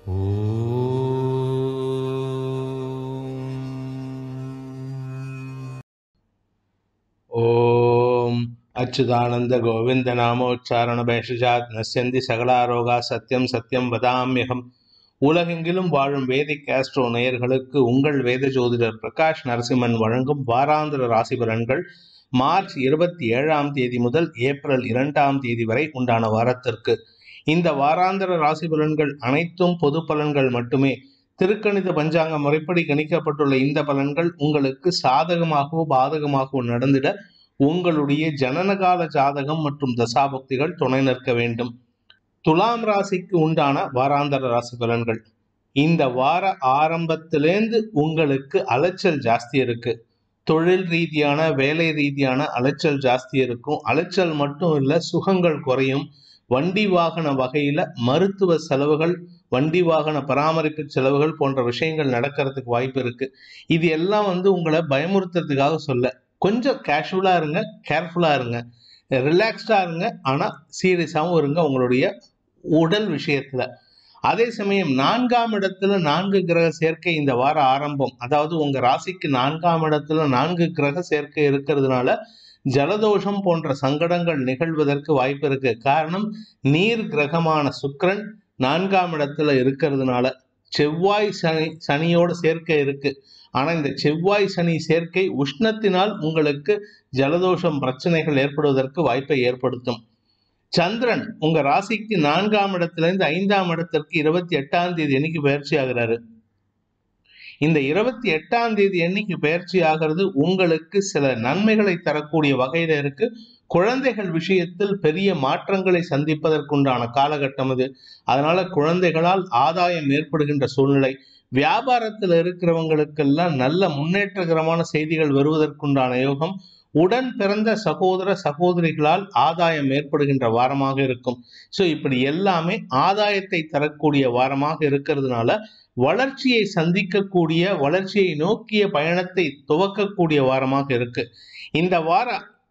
ஓம் அச்சுதானந்த கோவிந்த நாமோச்சாரண பேஷஜாத் நஸ்யந்தி சகலாரோகா சத்யம் சத்யம் வதாமியகம் உலகெங்கிலும் வாழும் வேதிக் ஆஸ்ட்ரோ நேயர்களுக்கு உங்கள் வேத ஜோதிடர் பிரகாஷ் நரசிம்மன் வழங்கும் வாராந்திர ராசி பலன்கள் மார்ச் இருபத்தி ஏழாம் தேதி முதல் ஏப்ரல் இரண்டாம் தேதி வரை உண்டான வாரத்திற்கு இந்த வாராந்திர ராசி பலன்கள் அனைத்தும் பொது பலன்கள் மட்டுமே திருக்கணித பஞ்சாங்க முறைப்படி கணிக்கப்பட்டுள்ள இந்த பலன்கள் உங்களுக்கு சாதகமாகவோ பாதகமாகவோ நடந்திட உங்களுடைய ஜனனகால ஜாதகம் மற்றும் தசாபக்திகள் துணை நிற்க வேண்டும் துலாம் ராசிக்கு உண்டான வாராந்தர ராசி பலன்கள் இந்த வார ஆரம்பத்திலேருந்து உங்களுக்கு அலைச்சல் ஜாஸ்தி இருக்கு தொழில் ரீதியான வேலை ரீதியான அலைச்சல் ஜாஸ்தி இருக்கும் அலைச்சல் மட்டும் இல்லை சுகங்கள் குறையும் வண்டி வாகன வகையில மருத்துவ செலவுகள் வண்டி வாகன பராமரிப்பு செலவுகள் போன்ற விஷயங்கள் நடக்கிறதுக்கு வாய்ப்பு இருக்கு இது எல்லாம் வந்து உங்களை பயமுறுத்துறதுக்காக சொல்ல கொஞ்சம் கேஷுவலா இருங்க கேர்ஃபுல்லா இருங்க ரிலாக்ஸ்டா இருங்க ஆனா சீரியஸாகவும் இருங்க உங்களுடைய உடல் விஷயத்துல அதே சமயம் நான்காம் இடத்துல நான்கு கிரக சேர்க்கை இந்த வார ஆரம்பம் அதாவது உங்க ராசிக்கு நான்காம் இடத்துல நான்கு கிரக சேர்க்கை இருக்கிறதுனால ஜலதோஷம் போன்ற சங்கடங்கள் நிகழ்வதற்கு வாய்ப்பு இருக்கு காரணம் நீர் கிரகமான சுக்கிரன் நான்காம் இடத்துல இருக்கிறதுனால செவ்வாய் சனி சனியோட சேர்க்கை இருக்கு ஆனா இந்த செவ்வாய் சனி சேர்க்கை உஷ்ணத்தினால் உங்களுக்கு ஜலதோஷம் பிரச்சனைகள் ஏற்படுவதற்கு வாய்ப்பை ஏற்படுத்தும் சந்திரன் உங்க ராசிக்கு நான்காம் இடத்துல இருந்து ஐந்தாம் இடத்திற்கு இருபத்தி எட்டாம் தேதி என்னைக்கு பயிற்சி ஆகிறாரு இந்த இருபத்தி எட்டாம் தேதி என்னைக்கு பயிற்சி ஆகிறது உங்களுக்கு சில நன்மைகளை தரக்கூடிய வகையில இருக்கு குழந்தைகள் விஷயத்தில் பெரிய மாற்றங்களை சந்திப்பதற்குண்டான காலகட்டம் இது அதனால குழந்தைகளால் ஆதாயம் ஏற்படுகின்ற சூழ்நிலை வியாபாரத்தில் இருக்கிறவங்களுக்கெல்லாம் நல்ல முன்னேற்றகரமான செய்திகள் வருவதற்குண்டான யோகம் உடன் பிறந்த சகோதர சகோதரிகளால் ஆதாயம் ஏற்படுகின்ற வாரமாக இருக்கும் ஸோ இப்படி எல்லாமே ஆதாயத்தை தரக்கூடிய வாரமாக இருக்கிறதுனால வளர்ச்சியை சந்திக்கக்கூடிய வளர்ச்சியை நோக்கிய பயணத்தை துவக்கக்கூடிய வாரமாக இருக்கு இந்த வார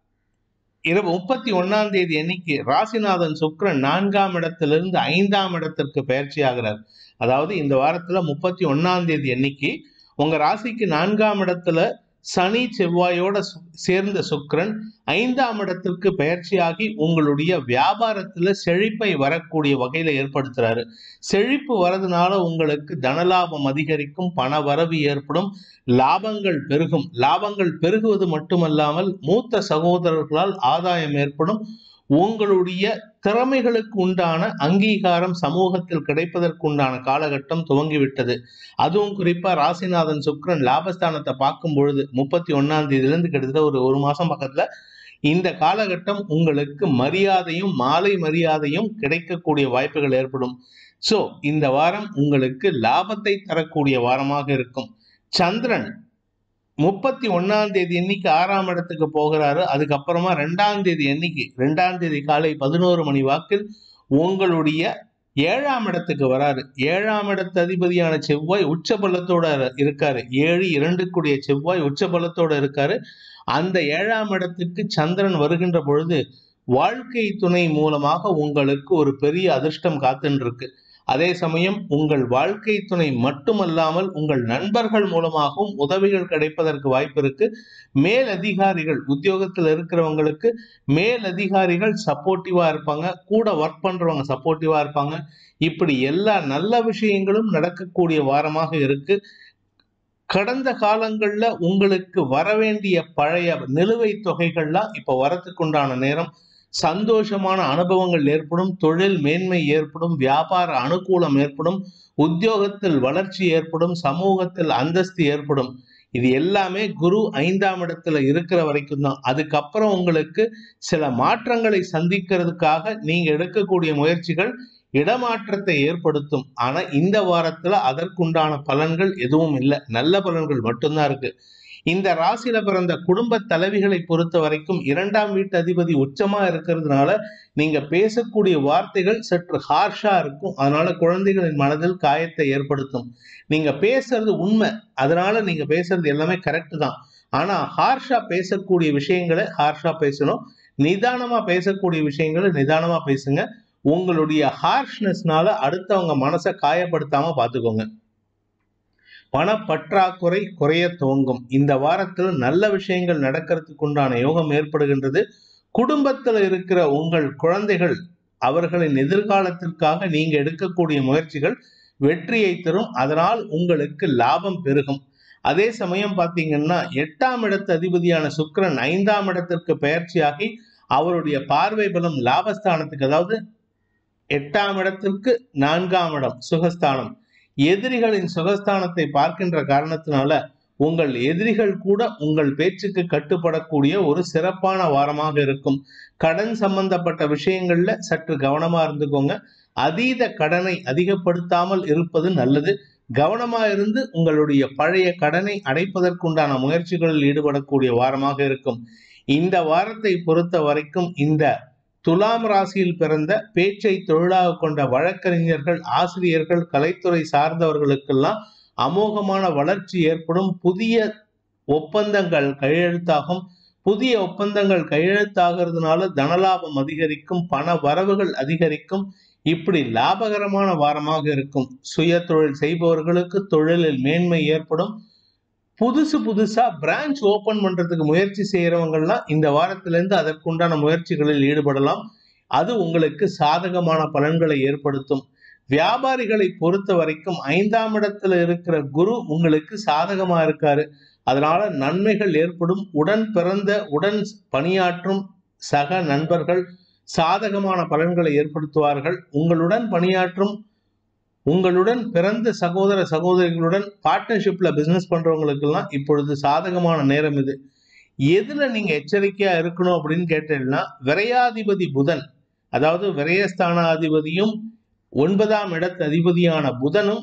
இரவு முப்பத்தி ஒன்னாம் தேதி அன்னைக்கு ராசிநாதன் சுக்ரன் நான்காம் இடத்திலிருந்து ஐந்தாம் இடத்திற்கு பயிற்சி ஆகிறார் அதாவது இந்த வாரத்துல முப்பத்தி ஒன்னாம் தேதி அன்னைக்கு உங்க ராசிக்கு நான்காம் இடத்துல சனி செவ்வாயோட சேர்ந்த சுக்ரன் ஐந்தாம் இடத்திற்கு பயிற்சியாகி உங்களுடைய வியாபாரத்துல செழிப்பை வரக்கூடிய வகையில ஏற்படுத்துறாரு செழிப்பு வரதுனால உங்களுக்கு தனலாபம் அதிகரிக்கும் பண வரவு ஏற்படும் லாபங்கள் பெருகும் லாபங்கள் பெருகுவது மட்டுமல்லாமல் மூத்த சகோதரர்களால் ஆதாயம் ஏற்படும் உங்களுடைய திறமைகளுக்கு உண்டான அங்கீகாரம் சமூகத்தில் கிடைப்பதற்கு உண்டான காலகட்டம் துவங்கிவிட்டது அதுவும் குறிப்பா ராசிநாதன் சுக்ரன் லாபஸ்தானத்தை பார்க்கும் பொழுது முப்பத்தி ஒன்னாம் தேதியிலிருந்து கிட்டத்தட்ட ஒரு ஒரு மாசம் பக்கத்துல இந்த காலகட்டம் உங்களுக்கு மரியாதையும் மாலை மரியாதையும் கிடைக்கக்கூடிய வாய்ப்புகள் ஏற்படும் சோ இந்த வாரம் உங்களுக்கு லாபத்தை தரக்கூடிய வாரமாக இருக்கும் சந்திரன் முப்பத்தி ஒன்னாம் தேதி அன்னைக்கு ஆறாம் இடத்துக்கு போகிறாரு அதுக்கப்புறமா ரெண்டாம் தேதி அன்னைக்கு ரெண்டாம் தேதி காலை பதினோரு மணி வாக்கில் உங்களுடைய ஏழாம் இடத்துக்கு வராரு ஏழாம் இடத்து அதிபதியான செவ்வாய் உச்ச பலத்தோட இருக்காரு ஏழு இரண்டுக்குடைய செவ்வாய் உச்ச பலத்தோட இருக்காரு அந்த ஏழாம் இடத்துக்கு சந்திரன் வருகின்ற பொழுது வாழ்க்கை துணை மூலமாக உங்களுக்கு ஒரு பெரிய அதிர்ஷ்டம் காத்துன்னு இருக்கு அதே சமயம் உங்கள் வாழ்க்கை துணை மட்டுமல்லாமல் உங்கள் நண்பர்கள் மூலமாகவும் உதவிகள் கிடைப்பதற்கு வாய்ப்பு இருக்கு மேல் அதிகாரிகள் உத்தியோகத்தில் இருக்கிறவங்களுக்கு மேல் அதிகாரிகள் சப்போர்ட்டிவா இருப்பாங்க கூட ஒர்க் பண்றவங்க சப்போர்ட்டிவா இருப்பாங்க இப்படி எல்லா நல்ல விஷயங்களும் நடக்கக்கூடிய வாரமாக இருக்கு கடந்த காலங்கள்ல உங்களுக்கு வரவேண்டிய பழைய நிலுவைத் தொகைகள்லாம் இப்ப வரத்துக்கு உண்டான நேரம் சந்தோஷமான அனுபவங்கள் ஏற்படும் தொழில் மேன்மை ஏற்படும் வியாபார அனுகூலம் ஏற்படும் உத்தியோகத்தில் வளர்ச்சி ஏற்படும் சமூகத்தில் அந்தஸ்து ஏற்படும் இது எல்லாமே குரு ஐந்தாம் இடத்துல இருக்கிற வரைக்கும் தான் அதுக்கப்புறம் உங்களுக்கு சில மாற்றங்களை சந்திக்கிறதுக்காக நீங்க எடுக்கக்கூடிய முயற்சிகள் இடமாற்றத்தை ஏற்படுத்தும் ஆனா இந்த வாரத்துல அதற்குண்டான பலன்கள் எதுவும் இல்லை நல்ல பலன்கள் மட்டும்தான் இருக்கு இந்த ராசியில பிறந்த குடும்ப தலைவிகளை பொறுத்த வரைக்கும் இரண்டாம் வீட்டு அதிபதி உச்சமா இருக்கிறதுனால நீங்க பேசக்கூடிய வார்த்தைகள் சற்று ஹார்ஷா இருக்கும் அதனால குழந்தைகளின் மனதில் காயத்தை ஏற்படுத்தும் நீங்க பேசுறது உண்மை அதனால நீங்க பேசுறது எல்லாமே கரெக்ட் தான் ஆனா ஹார்ஷா பேசக்கூடிய விஷயங்களை ஹார்ஷா பேசணும் நிதானமா பேசக்கூடிய விஷயங்களை நிதானமா பேசுங்க உங்களுடைய ஹார்ஷ்னஸ்னால அடுத்தவங்க மனசை காயப்படுத்தாம பார்த்துக்கோங்க பணப்பற்றாக்குறை குறைய துவங்கும் இந்த வாரத்தில் நல்ல விஷயங்கள் நடக்கிறதுக்கு உண்டான யோகம் ஏற்படுகின்றது குடும்பத்தில் இருக்கிற உங்கள் குழந்தைகள் அவர்களின் எதிர்காலத்திற்காக நீங்க எடுக்கக்கூடிய முயற்சிகள் வெற்றியை தரும் அதனால் உங்களுக்கு லாபம் பெருகும் அதே சமயம் பார்த்தீங்கன்னா எட்டாம் இடத்து அதிபதியான சுக்கிரன் ஐந்தாம் இடத்திற்கு பயிற்சியாகி அவருடைய பார்வை பலம் லாபஸ்தானத்துக்கு அதாவது எட்டாம் இடத்திற்கு நான்காம் இடம் சுகஸ்தானம் எதிரிகளின் சுகஸ்தானத்தை பார்க்கின்ற காரணத்தினால உங்கள் எதிரிகள் கூட உங்கள் பேச்சுக்கு கட்டுப்படக்கூடிய ஒரு சிறப்பான வாரமாக இருக்கும் கடன் சம்பந்தப்பட்ட விஷயங்கள்ல சற்று கவனமா இருந்துக்கோங்க அதீத கடனை அதிகப்படுத்தாமல் இருப்பது நல்லது கவனமா இருந்து உங்களுடைய பழைய கடனை அடைப்பதற்குண்டான முயற்சிகளில் ஈடுபடக்கூடிய வாரமாக இருக்கும் இந்த வாரத்தை பொறுத்த வரைக்கும் இந்த துலாம் ராசியில் பிறந்த பேச்சை தொழிலாக கொண்ட வழக்கறிஞர்கள் ஆசிரியர்கள் கலைத்துறை சார்ந்தவர்களுக்கெல்லாம் அமோகமான வளர்ச்சி ஏற்படும் புதிய ஒப்பந்தங்கள் கையெழுத்தாகும் புதிய ஒப்பந்தங்கள் கையெழுத்தாகிறதுனால தனலாபம் அதிகரிக்கும் பண வரவுகள் அதிகரிக்கும் இப்படி லாபகரமான வாரமாக இருக்கும் சுய தொழில் செய்பவர்களுக்கு தொழிலில் மேன்மை ஏற்படும் புதுசு புதுசா பிரான்ச் ஓபன் பண்றதுக்கு முயற்சி செய்யறவங்கலாம் இந்த வாரத்திலிருந்து அதற்குண்டான முயற்சிகளில் ஈடுபடலாம் அது உங்களுக்கு சாதகமான பலன்களை ஏற்படுத்தும் வியாபாரிகளை பொறுத்த வரைக்கும் ஐந்தாம் இடத்துல இருக்கிற குரு உங்களுக்கு சாதகமா இருக்காரு அதனால நன்மைகள் ஏற்படும் உடன் பிறந்த உடன் பணியாற்றும் சக நண்பர்கள் சாதகமான பலன்களை ஏற்படுத்துவார்கள் உங்களுடன் பணியாற்றும் உங்களுடன் பிறந்த சகோதர சகோதரிகளுடன் பார்ட்னர்ஷிப்ல பிசினஸ் பண்றவங்களுக்கெல்லாம் இப்பொழுது சாதகமான நேரம் இது எதுல நீங்க எச்சரிக்கையா இருக்கணும் அப்படின்னு கேட்டீங்கன்னா விரையாதிபதி புதன் அதாவது விரயஸ்தானாதிபதியும் ஒன்பதாம் இடத்து அதிபதியான புதனும்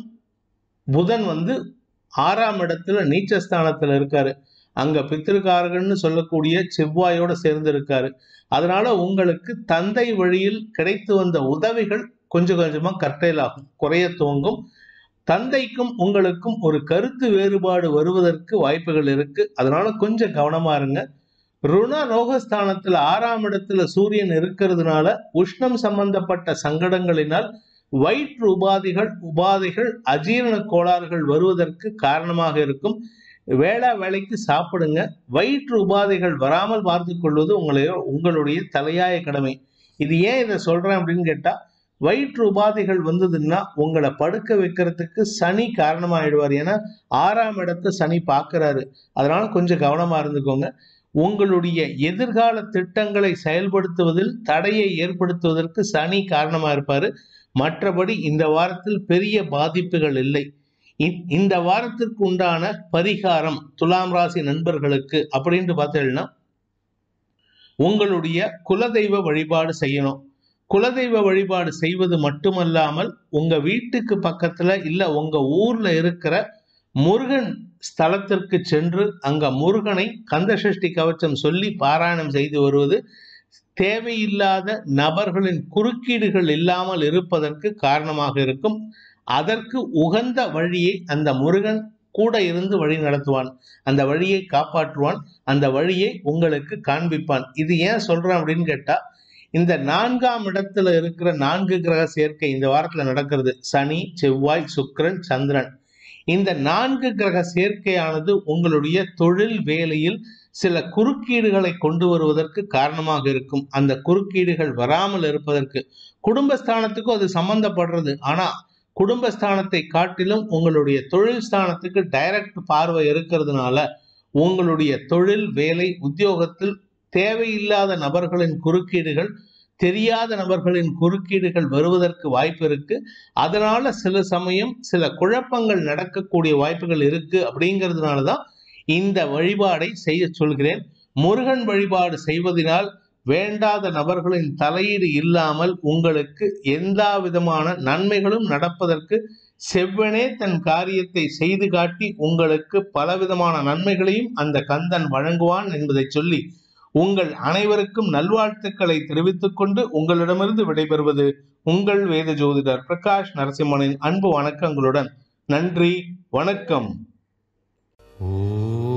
புதன் வந்து ஆறாம் இடத்துல நீச்சஸ்தானத்துல இருக்காரு அங்க பித்திருக்காரகன்னு சொல்லக்கூடிய செவ்வாயோட சேர்ந்து இருக்காரு அதனால உங்களுக்கு தந்தை வழியில் கிடைத்து வந்த உதவிகள் கொஞ்சம் கொஞ்சமா கட்டையிலாகும் குறைய துவங்கும் தந்தைக்கும் உங்களுக்கும் ஒரு கருத்து வேறுபாடு வருவதற்கு வாய்ப்புகள் இருக்கு அதனால கொஞ்சம் கவனமா இருங்க ருண ரோகஸ்தானத்துல ஆறாம் இடத்துல சூரியன் இருக்கிறதுனால உஷ்ணம் சம்பந்தப்பட்ட சங்கடங்களினால் வயிற்று உபாதைகள் உபாதைகள் அஜீரண கோளாறுகள் வருவதற்கு காரணமாக இருக்கும் வேளா வேலைக்கு சாப்பிடுங்க வயிற்று உபாதைகள் வராமல் பார்த்து கொள்வது உங்களை உங்களுடைய தலையாய கடமை இது ஏன் இதை சொல்றேன் அப்படின்னு கேட்டா வயிற்று உபாதைகள் வந்ததுன்னா உங்களை படுக்க வைக்கிறதுக்கு சனி காரணமாயிடுவார் ஏன்னா ஆறாம் இடத்தை சனி பார்க்கறாரு அதனால கொஞ்சம் கவனமா இருந்துக்கோங்க உங்களுடைய எதிர்கால திட்டங்களை செயல்படுத்துவதில் தடையை ஏற்படுத்துவதற்கு சனி காரணமா இருப்பாரு மற்றபடி இந்த வாரத்தில் பெரிய பாதிப்புகள் இல்லை இ- இந்த வாரத்திற்கு உண்டான பரிகாரம் துலாம் ராசி நண்பர்களுக்கு அப்படின்ட்டு பார்த்தீங்கன்னா உங்களுடைய குலதெய்வ வழிபாடு செய்யணும் குலதெய்வ வழிபாடு செய்வது மட்டுமல்லாமல் உங்க வீட்டுக்கு பக்கத்துல இல்ல உங்க ஊர்ல இருக்கிற முருகன் ஸ்தலத்திற்கு சென்று அங்க முருகனை கந்தசஷ்டி கவச்சம் சொல்லி பாராயணம் செய்து வருவது தேவையில்லாத நபர்களின் குறுக்கீடுகள் இல்லாமல் இருப்பதற்கு காரணமாக இருக்கும் அதற்கு உகந்த வழியை அந்த முருகன் கூட இருந்து வழி நடத்துவான் அந்த வழியை காப்பாற்றுவான் அந்த வழியை உங்களுக்கு காண்பிப்பான் இது ஏன் சொல்றேன் அப்படின்னு கேட்டா இந்த நான்காம் இடத்துல இருக்கிற நான்கு கிரக சேர்க்கை இந்த வாரத்துல நடக்கிறது சனி செவ்வாய் சுக்கிரன் சந்திரன் இந்த நான்கு கிரக சேர்க்கையானது உங்களுடைய தொழில் வேலையில் சில குறுக்கீடுகளை கொண்டு வருவதற்கு காரணமாக இருக்கும் அந்த குறுக்கீடுகள் வராமல் இருப்பதற்கு குடும்பஸ்தானத்துக்கும் அது சம்பந்தப்படுறது ஆனா குடும்பஸ்தானத்தை காட்டிலும் உங்களுடைய தொழில் ஸ்தானத்துக்கு டைரக்ட் பார்வை இருக்கிறதுனால உங்களுடைய தொழில் வேலை உத்தியோகத்தில் தேவையில்லாத நபர்களின் குறுக்கீடுகள் தெரியாத நபர்களின் குறுக்கீடுகள் வருவதற்கு வாய்ப்பு இருக்கு அதனால சில சமயம் சில குழப்பங்கள் நடக்கக்கூடிய வாய்ப்புகள் இருக்கு அப்படிங்கிறதுனால தான் இந்த வழிபாடை செய்ய சொல்கிறேன் முருகன் வழிபாடு செய்வதனால் வேண்டாத நபர்களின் தலையீடு இல்லாமல் உங்களுக்கு எந்த விதமான நன்மைகளும் நடப்பதற்கு செவ்வனே தன் காரியத்தை செய்து காட்டி உங்களுக்கு பலவிதமான நன்மைகளையும் அந்த கந்தன் வழங்குவான் என்பதை சொல்லி உங்கள் அனைவருக்கும் நல்வாழ்த்துக்களை தெரிவித்துக் கொண்டு உங்களிடமிருந்து விடைபெறுவது உங்கள் வேத ஜோதிடர் பிரகாஷ் நரசிம்மனின் அன்பு வணக்கங்களுடன் நன்றி வணக்கம் ஓம்